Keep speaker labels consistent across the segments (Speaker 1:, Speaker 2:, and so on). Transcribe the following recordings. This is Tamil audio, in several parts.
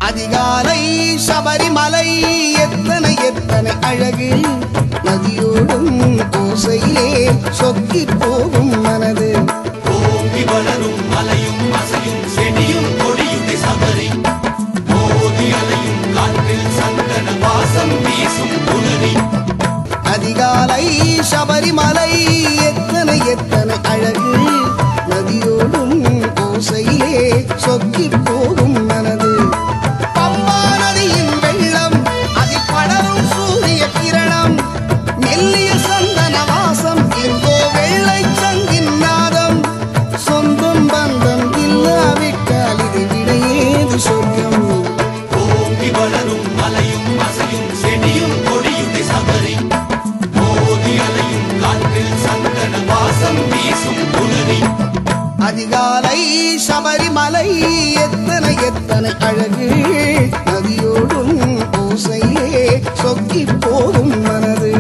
Speaker 1: அதிகாலை சபரிமலை எத்தனை எத்தனை அழகு நதியோடும் ஓசையிலே சொக்கி போகும் மனது
Speaker 2: ஓங்கி வளரும் மலையும் அசையும் செடியும் கொடியுடை சபரி மோதி அலையும் காற்றில் சந்தன வாசம் வீசும் புலரி
Speaker 1: அதிகாலை சபரிமலை எத்தனை எத்தனை அழகு நதியோடும் ஓசையிலே சொக்கி போகும் மனது பம்பா நதியின் வெள்ளம் அதில் படரும் சூரிய கிரணம் மெல்லிய சந்தன வாசம் எங்கோ வெள்ளை சங்கின் நாதம் சொந்தம் பந்தம் இல்லாவிட்டால் இதை விட ஏது சொர்க்கம்
Speaker 2: ஓங்கி வளரும் மலையும் அசையும் செடியும் கொடியுடை சபரி மோதி அலையும் காற்றில் சந்தன வாசம் வீசும் புலரி
Speaker 1: அதிகாலை சபரிமலை எத்தனை எத்தனை அழகு நதியோடும் ஓசையே சொக்கி போகும் மனது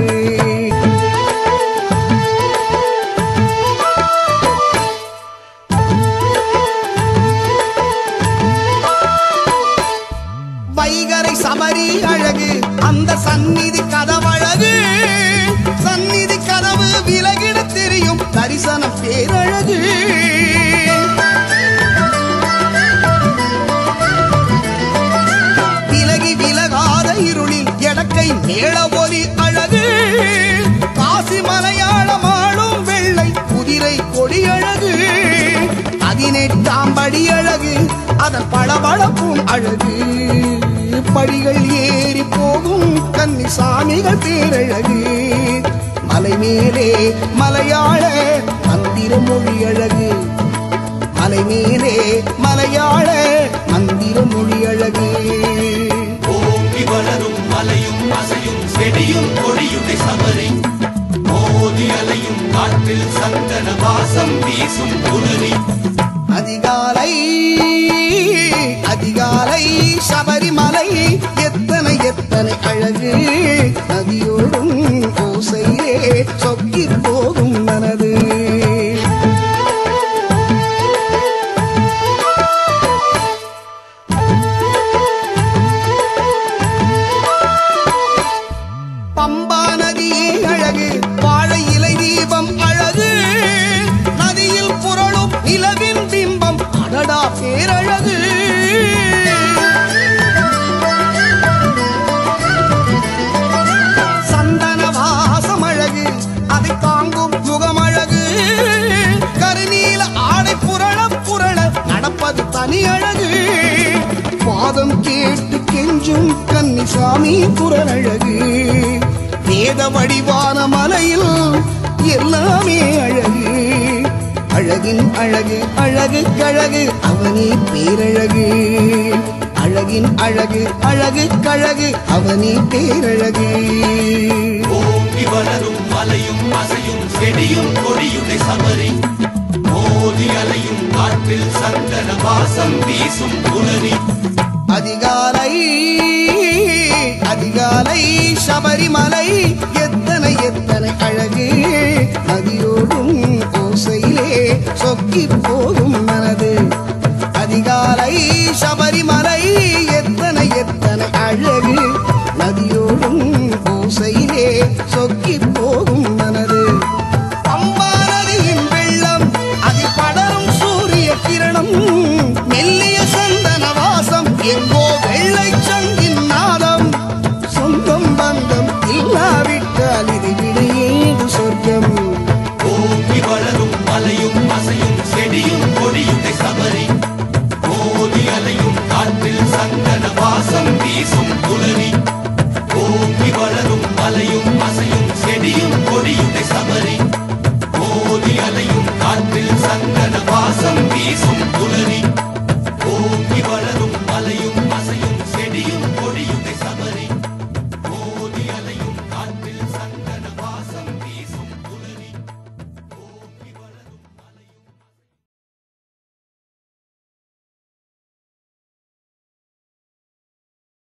Speaker 1: வைகரை சபரி அழகு அந்த சந்நிதி கதவழகு சந்நிதி கதவு விலகிட தெரியும் தரிசனம் பேரழகு விலகி விலகாத இருளில் எடக்கை மேள ஒலி அழகு காசி மலையாளமாளும் வெள்ளை குதிரை கொடி அழகு பதினெட்டாம் படி அழகு அதன் பளபளப்பும் அழகு படிகள் ஏறி போகும் கன்னிசாமிகள் பேரழகு மலை மேலே மலையாள மந்திர மொழி அழகு மலை மேலே மலையாள மந்திர மொழி அழகு
Speaker 2: ஓங்கி வளரும் மலையும் அசையும் செடியும் கொடியுடை சபரி மோதி அலையும் காற்றில் சந்தன வாசம் வீசும் புலரி
Speaker 1: அதிகாலை அதிகாலை சபரிமலை எத்தனை எத்தனை அழகு நதியோடும் ஓசையே சொக்கி போகும் மனது பம்பா நதியே அழகு வாழை இலை தீபம் அழகு நதியில் புரளும் நிலவின் பிம்பம் அடடா பேரழகு சந்தன வாசம் அழகு அதை தாங்கும் முகம் அழகு கருநீல ஆடை புரள புரள நடப்பது தனி அழகு பாதம் கேட்டு கெஞ்சும் கன்னிசாமி குரலழகு வேத வடிவான மலையில் எல்லாமே அழகு அழகின் அழகு அழகு கழகு அவனே பேரழகு அழகின் அழகு அழகு கழகு அவனே பேரழகு
Speaker 2: ஓங்கி வளரும் மலையும் அசையும் செடியும் கொடியுடை சபரி மோதி அலையும் காற்றில் சந்தன வாசம் வீசும் புலரி
Speaker 1: அதிகாலை அதிகாலை சபரிமலை எத்தனை எத்தனை அழகு நதியோடும் ஓசையிலே சொக்கி போகும் மனது அதிகாலை சபரிமலை எத்தனை எத்தனை அழகு நதியோடும் ஓசையிலே சொக்கி போகும் மனது பம்பா நதியின் வெள்ளம் அதில் படரும் சூரிய கிரணம் மெல்லிய சந்தன வாசம் எங்கோ வெள்ளை சங்கின் நாதம் சொந்தம் பந்தம் இல்லாவிட்டால் இது விடையேது சொர்க்கம்
Speaker 2: ஓங்கி வளரும் மலையும் அசையும் செடியும் கொடியுடை சபரி மோதி அலையும் காற்றில் சந்தன வாசம் வீசும் புலரி ஓங்கி வளரும் மலையும் அசையும் செடியும் கொடியும்